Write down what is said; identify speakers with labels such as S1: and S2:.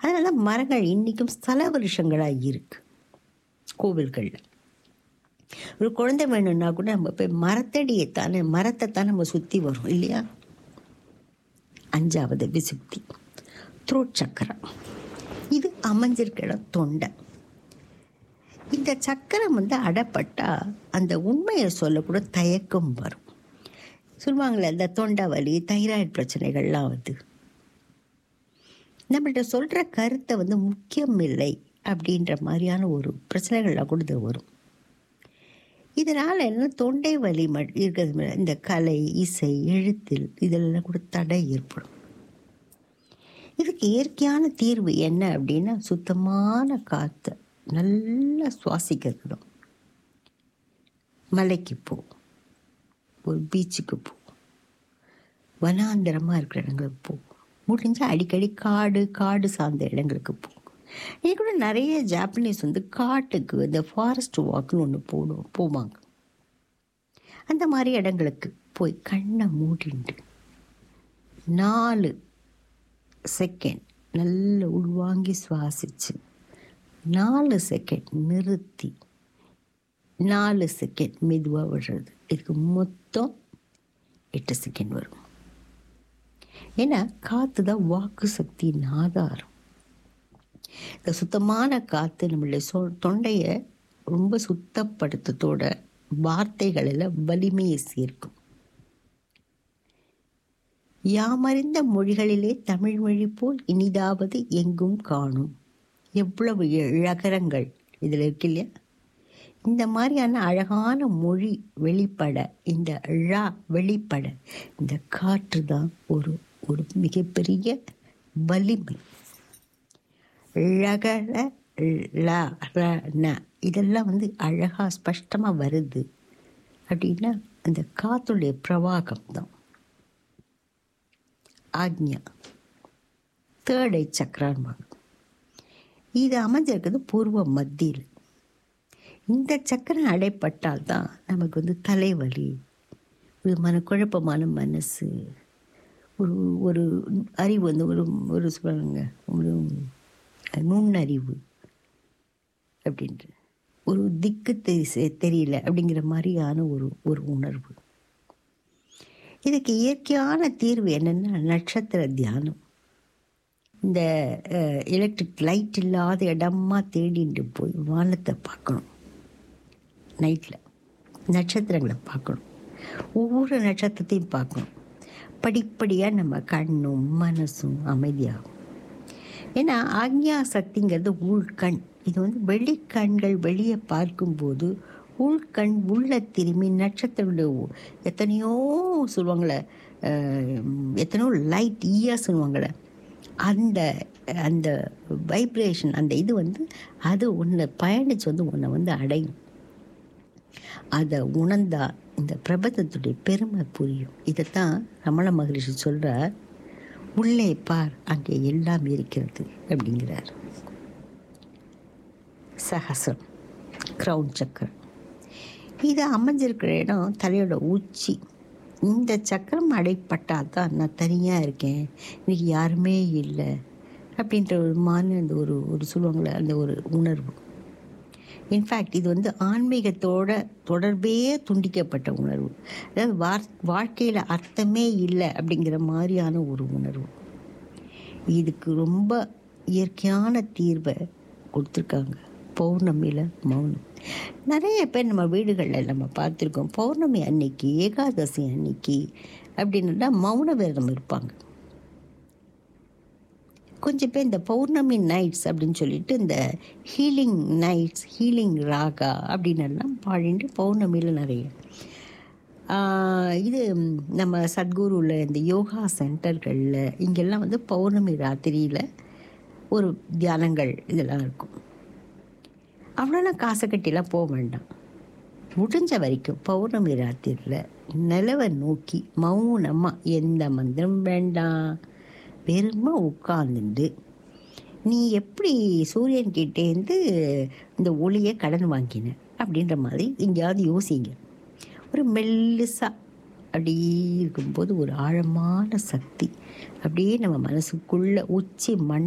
S1: அதனால தான் மரங்கள் இன்றைக்கும் ஸ்தல வருஷங்களாக இருக்கு கோவில்களில் ஒரு குழந்தை வேணும்னா கூட நம்ம போய் மரத்தடியை தானே மரத்தை தான் நம்ம சுற்றி வரும் இல்லையா அஞ்சாவது விசுப்தி த்ரோட் சக்கரம் இது அமைஞ்சிருக்க இடம் தொண்டை இந்த சக்கரம் வந்து அடப்பட்டா அந்த உண்மையை சொல்லக்கூட தயக்கம் வரும் சொல்லுவாங்களே இந்த தொண்டை வலி தைராய்டு பிரச்சனைகள்லாம் வந்து நம்மள்ட்ட சொல்கிற கருத்தை வந்து முக்கியம் இல்லை அப்படின்ற மாதிரியான ஒரு பிரச்சனைகள்லாம் கூட இது வரும் இதனால் என்ன தொண்டை வலி மட் இருக்கிறது மேல இந்த கலை இசை எழுத்தில் இதெல்லாம் கூட தடை ஏற்படும் இதுக்கு இயற்கையான தீர்வு என்ன அப்படின்னா சுத்தமான காற்றை நல்லா சுவாசிக்கிறது தான் மலைக்கு போ ஒரு பீச்சுக்கு போ வனாந்தரமாக இருக்கிற இடங்களுக்கு போ முடிஞ்சால் அடிக்கடி காடு காடு சார்ந்த இடங்களுக்கு போ இது கூட நிறைய ஜாப்பனீஸ் வந்து காட்டுக்கு இந்த ஃபாரஸ்ட் வாக்குன்னு ஒன்று போடும் போவாங்க அந்த மாதிரி இடங்களுக்கு போய் கண்ணை மூடிண்டு நாலு செகண்ட் நல்ல உள்வாங்கி சுவாசிச்சு நாலு செகண்ட் நிறுத்தி நாலு செகண்ட் மெதுவாக விடுறது இதுக்கு மொத்தம் எட்டு செகண்ட் வரும் ஏன்னா காற்று தான் வாக்கு சக்தியின் ஆதாரம் இந்த சுத்தமான காற்று நம்மளுடைய சொ தொண்டையை ரொம்ப சுத்தப்படுத்தத்தோட வார்த்தைகளில் வலிமையை சேர்க்கும் யாமறிந்த மொழிகளிலே தமிழ் மொழி போல் இனிதாவது எங்கும் காணும் எவ்வளவு இழகரங்கள் இதில் இருக்கு இல்லையா இந்த மாதிரியான அழகான மொழி வெளிப்பட இந்த ழா வெளிப்பட இந்த காற்று தான் ஒரு ஒரு மிகப்பெரிய வலிமை ழகல ல ர ந இதெல்லாம் வந்து அழகாக ஸ்பஷ்டமாக வருது அப்படின்னா அந்த காற்றுடைய பிரவாகம் தான் ஆக்ஞா தேர்ட் ஐ சக்கரான்பாங்க இது அமைஞ்சிருக்கிறது பூர்வ மத்தியில் இந்த சக்கரம் அடைப்பட்டால் தான் நமக்கு வந்து தலைவலி ஒரு மனக்குழப்பமான மனசு ஒரு ஒரு அறிவு வந்து ஒரு ஒரு சொல்லுங்க ஒரு நுண்ணறிவு அப்படின்ற ஒரு திக்கு தெரி தெரியல அப்படிங்கிற மாதிரியான ஒரு ஒரு உணர்வு இதுக்கு இயற்கையான தீர்வு என்னென்னா நட்சத்திர தியானம் இந்த எலக்ட்ரிக் லைட் இல்லாத இடமா தேடிட்டு போய் வானத்தை பார்க்கணும் நைட்டில் நட்சத்திரங்களை பார்க்கணும் ஒவ்வொரு நட்சத்திரத்தையும் பார்க்கணும் படிப்படியாக நம்ம கண்ணும் மனசும் அமைதியாகும் ஏன்னா ஆக்ஞா சக்திங்கிறது உள்கண் இது வந்து வெளிக்கண்கள் வெளியே பார்க்கும்போது உள்கண் உள்ள திரும்பி நட்சத்திரங்களுடைய எத்தனையோ சொல்லுவாங்களே எத்தனையோ லைட் ஈயா சொல்லுவாங்களே அந்த அந்த வைப்ரேஷன் அந்த இது வந்து அது ஒன்று பயணித்து வந்து உன்னை வந்து அடையும் அதை உணர்ந்தா இந்த பிரபந்தத்துடைய பெருமை புரியும் இதைத்தான் ரமண மகரிஷி சொல்கிறார் உள்ளே பார் அங்கே எல்லாம் இருக்கிறது அப்படிங்கிறார் சஹசிரம் க்ரௌன் சக்கரம் இது அமைஞ்சிருக்கிற இடம் தலையோட உச்சி இந்த சக்கரம் அடைப்பட்டால் தான் நான் தனியாக இருக்கேன் இன்னைக்கு யாருமே இல்லை அப்படின்ற ஒரு மாதிரி அந்த ஒரு ஒரு சொல்லுவாங்களே அந்த ஒரு உணர்வு இன்ஃபேக்ட் இது வந்து ஆன்மீகத்தோட தொடர்பே துண்டிக்கப்பட்ட உணர்வு அதாவது வார் வாழ்க்கையில் அர்த்தமே இல்லை அப்படிங்கிற மாதிரியான ஒரு உணர்வு இதுக்கு ரொம்ப இயற்கையான தீர்வை கொடுத்துருக்காங்க பௌர்ணமியில் மௌனம் நிறைய பேர் நம்ம வீடுகளில் நம்ம பார்த்துருக்கோம் பௌர்ணமி அன்னைக்கு ஏகாதசி அன்னைக்கு அப்படின்னா மௌன விரதம் இருப்பாங்க கொஞ்சம் பேர் இந்த பௌர்ணமி நைட்ஸ் அப்படின்னு சொல்லிட்டு இந்த ஹீலிங் நைட்ஸ் ஹீலிங் ராகா அப்படின்னு எல்லாம் பாடிட்டு பௌர்ணமியில் நிறைய இது நம்ம சத்குருவில் இந்த யோகா சென்டர்களில் இங்கெல்லாம் வந்து பௌர்ணமி ராத்திரியில் ஒரு தியானங்கள் இதெல்லாம் இருக்கும் அவ்வளோலாம் காசை கட்டிலாம் போக வேண்டாம் முடிஞ்ச வரைக்கும் பௌர்ணமி ராத்திரியில் நிலவை நோக்கி மௌனமாக எந்த மந்திரம் வேண்டாம் வெறுமா உட்காந்துண்டு நீ எப்படி சூரியன் கிட்டேருந்து இந்த ஒளியை கடன் வாங்கின அப்படின்ற மாதிரி எங்கேயாவது யோசிங்க ஒரு மெல்லுசாக அப்படியே இருக்கும்போது ஒரு ஆழமான சக்தி அப்படியே நம்ம மனசுக்குள்ளே உச்சி மண்